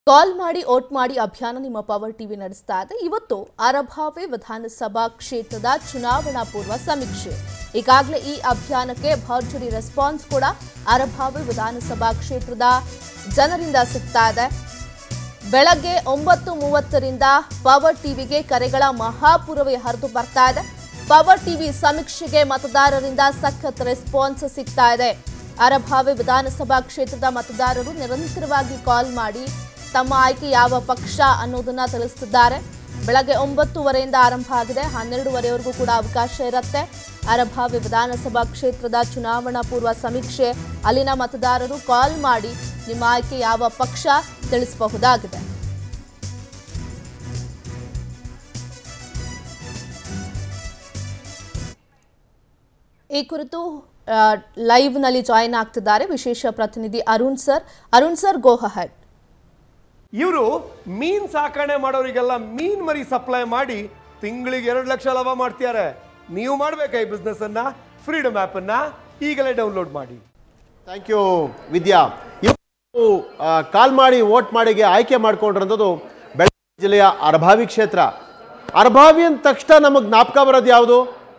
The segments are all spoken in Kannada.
ಕಾಲ್ ಮಾಡಿ ಓಟ್ ಮಾಡಿ ಅಭಿಯಾನ ನಿಮ್ಮ ಪವರ್ ಟಿವಿ ನಡೆಸ್ತಾ ಇದೆ ಇವತ್ತು ಅರಭಾವಿ ವಿಧಾನಸಭಾ ಕ್ಷೇತ್ರದ ಚುನಾವಣಾ ಪೂರ್ವ ಸಮೀಕ್ಷೆ ಈಗಾಗಲೇ ಈ ಅಭಿಯಾನಕ್ಕೆ ಭರ್ಜರಿ ರೆಸ್ಪಾನ್ಸ್ ಕೂಡ ಅರಭಾವಿ ವಿಧಾನಸಭಾ ಕ್ಷೇತ್ರದ ಜನರಿಂದ ಸಿಗ್ತಾ ಇದೆ ಬೆಳಗ್ಗೆ ಒಂಬತ್ತು ಮೂವತ್ತರಿಂದ ಪವರ್ ಟಿವಿಗೆ ಕರೆಗಳ ಮಹಾಪೂರವೇ ಹರಿದು ಬರ್ತಾ ಇದೆ ಪವರ್ ಟಿವಿ ಸಮೀಕ್ಷೆಗೆ ಮತದಾರರಿಂದ ಸಖತ್ ರೆಸ್ಪಾನ್ಸ್ ಸಿಗ್ತಾ ಇದೆ ಅರಭಾವಿ ವಿಧಾನಸಭಾ ಕ್ಷೇತ್ರದ ಮತದಾರರು ನಿರಂತರವಾಗಿ ಕಾಲ್ ಮಾಡಿ ತಮ್ಮ ಆಯ್ಕೆ ಯಾವ ಪಕ್ಷ ಅನ್ನೋದನ್ನ ತಿಳಿಸುತ್ತಿದ್ದಾರೆ ಬೆಳಗ್ಗೆ ಒಂಬತ್ತುವರೆಯಿಂದ ಆರಂಭ ಆಗಿದೆ ಹನ್ನೆರಡುವರೆವರೆಗೂ ಕೂಡ ಅವಕಾಶ ಇರುತ್ತೆ ಅರಭಾವಿ ವಿಧಾನಸಭಾ ಕ್ಷೇತ್ರದ ಚುನಾವಣಾ ಪೂರ್ವ ಸಮೀಕ್ಷೆ ಅಲ್ಲಿನ ಮತದಾರರು ಕಾಲ್ ಮಾಡಿ ನಿಮ್ಮ ಆಯ್ಕೆ ಯಾವ ಪಕ್ಷ ತಿಳಿಸಬಹುದಾಗಿದೆ ಈ ಕುರಿತು ಲೈವ್ನಲ್ಲಿ ಜಾಯಿನ್ ಆಗ್ತಿದ್ದಾರೆ ವಿಶೇಷ ಪ್ರತಿನಿಧಿ Arun sir Arun sir go ahead ಇವರು ಮೀನ್ ಸಾಕಣೆ ಮಾಡೋರಿಗೆಲ್ಲ ಮೀನ್ ಮರಿ ಸಪ್ಲೈ ಮಾಡಿ ತಿಂಗಳಿಗೆ ಎರಡು ಲಕ್ಷ ಲಾಭ ಮಾಡ್ತಿದ್ದಾರೆ ನೀವು ಮಾಡ್ಬೇಕಾ ಈ ಬಿಸ್ನೆಸ್ ಅನ್ನ ಫ್ರೀಡಮ್ ಆಪ್ ಅನ್ನ ಈಗಲೇ ಡೌನ್ಲೋಡ್ ಮಾಡಿ ಥ್ಯಾಂಕ್ ಯು ವಿದ್ಯಾ ಇವತ್ತು ಆ, ಕಾಲ್ ಮಾಡಿ ವೋಟ್ ಮಾಡಿಗೆ ಆಯ್ಕೆ ಮಾಡ್ಕೊಂಡಿರೋದು ಬೆಳಗಾವಿ ಜಿಲ್ಲೆಯ ಅರಭಾವಿ ಕ್ಷೇತ್ರ ಅರಭಾವಿ ಅಂದ ತಕ್ಷಣ ನಮಗೆ ಜ್ಞಾಪಕ ಬರೋದು ಯಾವುದು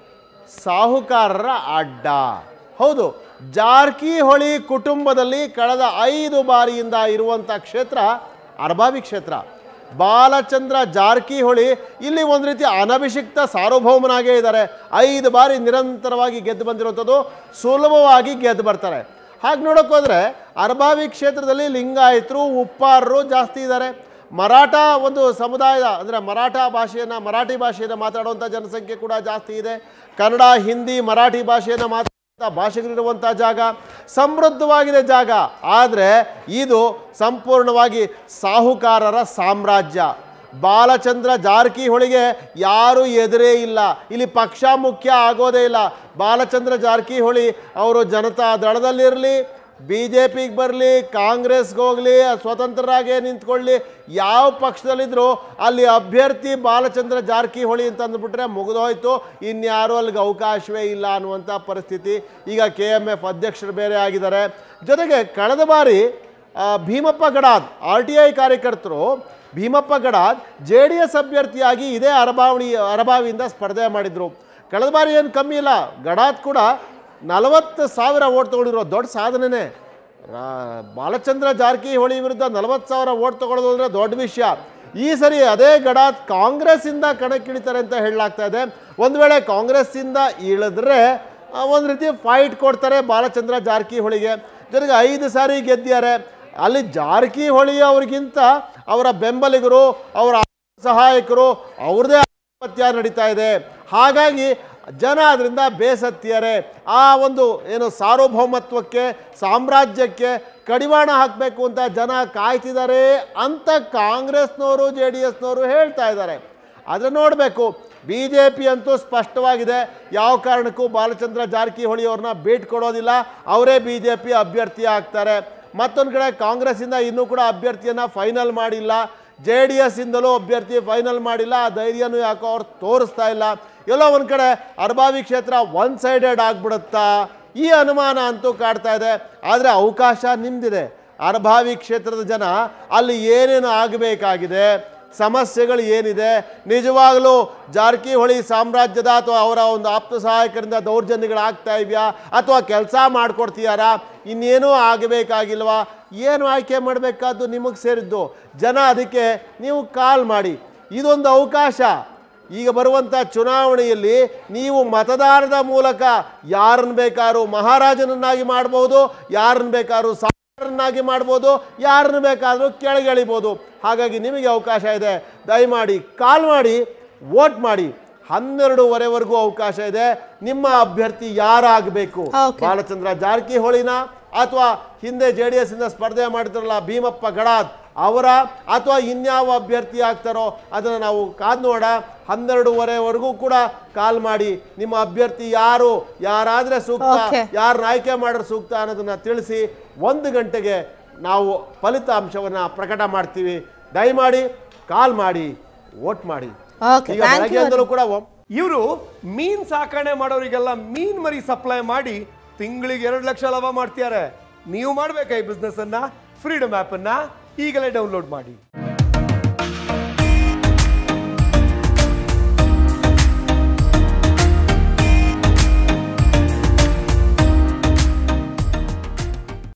ಸಾಹುಕಾರರ ಅಡ್ಡ ಹೌದು ಜಾರಕಿಹೊಳಿ ಕುಟುಂಬದಲ್ಲಿ ಕಳೆದ ಐದು ಬಾರಿಯಿಂದ ಇರುವಂಥ ಕ್ಷೇತ್ರ ಅರಭಾವಿ ಕ್ಷೇತ್ರ ಬಾಲಚಂದ್ರ ಜಾರಕಿಹೊಳಿ ಇಲ್ಲಿ ಒಂದು ರೀತಿ ಅನಭಿಷಿಕ್ತ ಸಾರ್ವಭೌಮನಾಗೇ ಇದ್ದಾರೆ ಐದು ಬಾರಿ ನಿರಂತರವಾಗಿ ಗೆದ್ದು ಬಂದಿರುವಂಥದ್ದು ಸುಲಭವಾಗಿ ಗೆದ್ದು ಬರ್ತಾರೆ ಹಾಗೆ ನೋಡೋಕೆ ಹೋದರೆ ಅರಭಾವಿ ಕ್ಷೇತ್ರದಲ್ಲಿ ಲಿಂಗಾಯತರು ಉಪ್ಪಾರರು ಜಾಸ್ತಿ ಇದ್ದಾರೆ ಮರಾಠ ಒಂದು ಸಮುದಾಯದ ಅಂದರೆ ಮರಾಠ ಭಾಷೆಯನ್ನು ಮರಾಠಿ ಭಾಷೆಯನ್ನು ಮಾತಾಡುವಂಥ ಜನಸಂಖ್ಯೆ ಕೂಡ ಜಾಸ್ತಿ ಇದೆ ಕನ್ನಡ ಹಿಂದಿ ಮರಾಠಿ ಭಾಷೆಯನ್ನು ಮಾತಾಡುವಂಥ ಭಾಷೆಗಳಿರುವಂಥ ಜಾಗ ಸಮೃದ್ಧವಾಗಿದೆ ಜಾಗ ಆದರೆ ಇದು ಸಂಪೂರ್ಣವಾಗಿ ಸಾಹುಕಾರರ ಸಾಮ್ರಾಜ್ಯ ಬಾಲಚಂದ್ರ ಜಾರಕಿಹೊಳಿಗೆ ಯಾರೂ ಎದುರೇ ಇಲ್ಲ ಇಲ್ಲಿ ಪಕ್ಷ ಮುಖ್ಯ ಆಗೋದೇ ಇಲ್ಲ ಬಾಲಚಂದ್ರ ಜಾರಕಿಹೊಳಿ ಅವರು ಜನತಾ ದಳದಲ್ಲಿರಲಿ ಬಿ ಜೆ ಪಿಗೆ ಬರಲಿ ಕಾಂಗ್ರೆಸ್ಗೆ ಹೋಗಲಿ ಸ್ವತಂತ್ರರಾಗೇ ನಿಂತ್ಕೊಳ್ಳಿ ಯಾವ ಪಕ್ಷದಲ್ಲಿದ್ದರೂ ಅಲ್ಲಿ ಅಭ್ಯರ್ಥಿ ಬಾಲಚಂದ್ರ ಜಾರಕಿಹೊಳಿ ಅಂತ ಅಂದ್ಬಿಟ್ರೆ ಮುಗಿದೋಯ್ತು ಇನ್ಯಾರೂ ಅಲ್ಲಿಗೆ ಅವಕಾಶವೇ ಇಲ್ಲ ಅನ್ನುವಂಥ ಪರಿಸ್ಥಿತಿ ಈಗ ಕೆ ಎಮ್ ಎಫ್ ಅಧ್ಯಕ್ಷರು ಬೇರೆ ಆಗಿದ್ದಾರೆ ಜೊತೆಗೆ ಕಳೆದ ಬಾರಿ ಆ, Bhimappa Gadad R T I ಕಾರ್ಯಕರ್ತರು Bhimappa Gadad J D S ಅಭ್ಯರ್ಥಿಯಾಗಿ ಇದೇ ಅರಬಾವಣಿ ಅರಬಾವಿಯಿಂದ ಸ್ಪರ್ಧೆ ಮಾಡಿದರು ಕಳೆದ ಬಾರಿ ಏನು ಕಮ್ಮಿ ಇಲ್ಲ ಗಡಾದ್ ಕೂಡ ನಲವತ್ತು ಸಾವಿರ ಓಟ್ ತೊಗೊಂಡಿರೋ ದೊಡ್ಡ ಸಾಧನೆನೇ ರಾ- ಬಾಲಚಂದ್ರ ಜಾರಕಿಹೊಳಿ ವಿರುದ್ಧ ನಲವತ್ತು ಸಾವಿರ ಓಟ್ ತಗೊಳ್ಳೋದು ಅಂದರೆ ದೊಡ್ಡ ವಿಷಯ ಈ ಸರಿ ಅದೇ ಗಡಾದ್ ಕಾಂಗ್ರೆಸ್ಸಿಂದ ಕಣಕ್ಕಿಳಿತಾರೆ ಅಂತ ಹೇಳಲಾಗ್ತಾ ಇದೆ ಒಂದು ವೇಳೆ ಕಾಂಗ್ರೆಸ್ಸಿಂದ ಇಳಿದ್ರೆ ಒಂದು ರೀತಿ ಫೈಟ್ ಕೊಡ್ತಾರೆ ಬಾಲಚಂದ್ರ ಜಾರಕಿಹೊಳಿಗೆ ಜೊತೆಗೆ ಐದು ಸಾರಿ ಗೆದ್ದಿದ್ದಾರೆ ಅಲ್ಲಿ ಜಾರಕಿಹೊಳಿ ಅವ್ರಿಗಿಂತ ಅವರ ಬೆಂಬಲಿಗರು ಅವರ ಸಹಾಯಕರು ಅವ್ರದ್ದೇ ಆಧಿಪತ್ಯ ನಡೀತಾ ಇದೆ ಹಾಗಾಗಿ ಜನ ಅದರಿಂದ ಬೇಸತ್ತಿದ್ದಾರೆ ಆ ಒಂದು ಏನು ಸಾರ್ವಭೌಮತ್ವಕ್ಕೆ ಸಾಮ್ರಾಜ್ಯಕ್ಕೆ ಕಡಿವಾಣ ಹಾಕಬೇಕು ಅಂತ ಜನ ಕಾಯ್ತಿದ್ದಾರೆ ಅಂತ ಕಾಂಗ್ರೆಸ್ನವರು ಜೆ ಡಿ ಎಸ್ನವರು ಹೇಳ್ತಾ ಇದ್ದಾರೆ ಆದರೆ ನೋಡಬೇಕು ಬಿ ಜೆ ಪಿ ಅಂತೂ ಸ್ಪಷ್ಟವಾಗಿದೆ ಯಾವ ಕಾರಣಕ್ಕೂ ಬಾಲಚಂದ್ರ ಜಾರಕಿಹೊಳಿ ಅವ್ರನ್ನ ಭೇಟಿ ಕೊಡೋದಿಲ್ಲ ಅವರೇ ಬಿ ಜೆ ಪಿ ಅಭ್ಯರ್ಥಿ ಆಗ್ತಾರೆ ಮತ್ತೊಂದು ಕಡೆ ಕಾಂಗ್ರೆಸ್ಸಿಂದ ಇನ್ನೂ ಕೂಡ ಅಭ್ಯರ್ಥಿಯನ್ನು ಫೈನಲ್ ಮಾಡಿಲ್ಲ ಜೆ ಡಿ ಎಸ್ ಇಂದಲೂ ಅಭ್ಯರ್ಥಿ ಫೈನಲ್ ಮಾಡಿಲ್ಲ ಆ ಧೈರ್ಯನೂ ಯಾಕೋ ಅವ್ರು ತೋರಿಸ್ತಾ ಇಲ್ಲ ಎಲ್ಲೋ ಒಂದು ಕಡೆ ಅರ್ಬಾವಿ ಕ್ಷೇತ್ರ ಒನ್ ಸೈಡೆಡ್ ಆಗ್ಬಿಡುತ್ತಾ ಈ ಅನುಮಾನ ಅಂತೂ ಕಾಡ್ತಾ ಇದೆ ಆದರೆ ಅವಕಾಶ ನಿಮ್ದಿದೆ ಅರ್ಭಾವಿ ಕ್ಷೇತ್ರದ ಜನ ಅಲ್ಲಿ ಏನೇನು ಆಗಬೇಕಾಗಿದೆ ಸಮಸ್ಯೆಗಳು ಏನಿದೆ ನಿಜವಾಗಲೂ ಜಾರಕಿಹೊಳಿ ಸಾಮ್ರಾಜ್ಯದ ಅಥವಾ ಅವರ ಒಂದು ಆಪ್ತ ಸಹಾಯಕರಿಂದ ದೌರ್ಜನ್ಯಗಳಾಗ್ತಾ ಇದೆಯಾ ಅಥವಾ ಕೆಲಸ ಮಾಡಿಕೊಡ್ತೀಯಾರಾ ಇನ್ನೇನೂ ಆಗಬೇಕಾಗಿಲ್ವಾ ಏನು ಆಯ್ಕೆ ಮಾಡಬೇಕಾದ್ದು ನಿಮಗೆ ಸೇರಿದ್ದು ಜನ ಅದಕ್ಕೆ ನೀವು ಕಾಲ್ ಮಾಡಿ ಇದೊಂದು ಅವಕಾಶ ಈಗ ಬರುವಂಥ ಚುನಾವಣೆಯಲ್ಲಿ ನೀವು ಮತದಾನದ ಮೂಲಕ ಯಾರನ್ನು ಬೇಕಾದ್ರೂ ಮಹಾರಾಜನನ್ನಾಗಿ ಮಾಡ್ಬೋದು ಯಾರನ್ನು ಬೇಕಾದ್ರೂ ಸಾರನ್ನಾಗಿ ಮಾಡ್ಬೋದು ಯಾರನ್ನು ಬೇಕಾದರೂ ಕೆಳಗೆಳಿಬೋದು ಹಾಗಾಗಿ ನಿಮಗೆ ಅವಕಾಶ ಇದೆ ದಯಮಾಡಿ ಕಾಲ್ ಮಾಡಿ ವೋಟ್ ಮಾಡಿ ಹನ್ನೆರಡೂವರೆವರೆಗೂ ಅವಕಾಶ ಇದೆ ನಿಮ್ಮ ಅಭ್ಯರ್ಥಿ ಯಾರಾಗಬೇಕು Okay. ಬಾಲಚಂದ್ರ ಜಾರಕಿಹೊಳಿನ ಅಥವಾ ಹಿಂದೆ ಜೆ ಡಿ ಎಸ್ ಇಂದ ಸ್ಪರ್ಧೆ ಮಾಡಿದ್ರಲ್ಲ ಭೀಮಪ್ಪ ಗಡಾದ್ ಅವರ ಅಥವಾ ಇನ್ಯಾವ ಅಭ್ಯರ್ಥಿ ಆಗ್ತಾರೋ ಅದನ್ನು ನಾವು ಕಾದ್ ನೋಡ ಹನ್ನೆರಡೂವರೆವರೆಗೂ ಕೂಡ ಕಾಲ್ ಮಾಡಿ ನಿಮ್ಮ ಅಭ್ಯರ್ಥಿ ಯಾರು ಯಾರಾದ್ರೆ ಸೂಕ್ತ Okay. ಯಾರನ್ನ ಆಯ್ಕೆ ಮಾಡ್ರೆ ಸೂಕ್ತ ಅನ್ನೋದನ್ನ ತಿಳಿಸಿ ಒಂದು ಗಂಟೆಗೆ ನಾವು ಫಲಿತಾಂಶವನ್ನ ಪ್ರಕಟ ಮಾಡ್ತೀವಿ ದಯಮಾಡಿ ಕಾಲ್ ಮಾಡಿ ವೋಟ್ ಮಾಡಿ ಓಕೆ ಈಗ ಥ್ಯಾಂಕ್ ಯು ಬೆಳಗ್ಗೆಯಿಂದಲೂ ಕೂಡ ಒಮ್- ಇವರು ಮೀನ್ ಸಾಕಣೆ ಮಾಡೋರಿಗೆಲ್ಲ ಮೀನ್ ಮರಿ ಸಪ್ಲೈ ಮಾಡಿ ತಿಂಗಳಿಗೆ ಎರಡು ಲಕ್ಷ ಲಾಭ ಮಾಡ್ತಿದ್ದಾರೆ ನೀವು ಮಾಡ್ಬೇಕಾ ಈ ಬಿಸ್ನೆಸ್ ಅನ್ನ ಫ್ರೀಡಮ್ ಆಪ್ ಅನ್ನ ಈಗಲೇ ಡೌನ್ಲೋಡ್ ಮಾಡಿ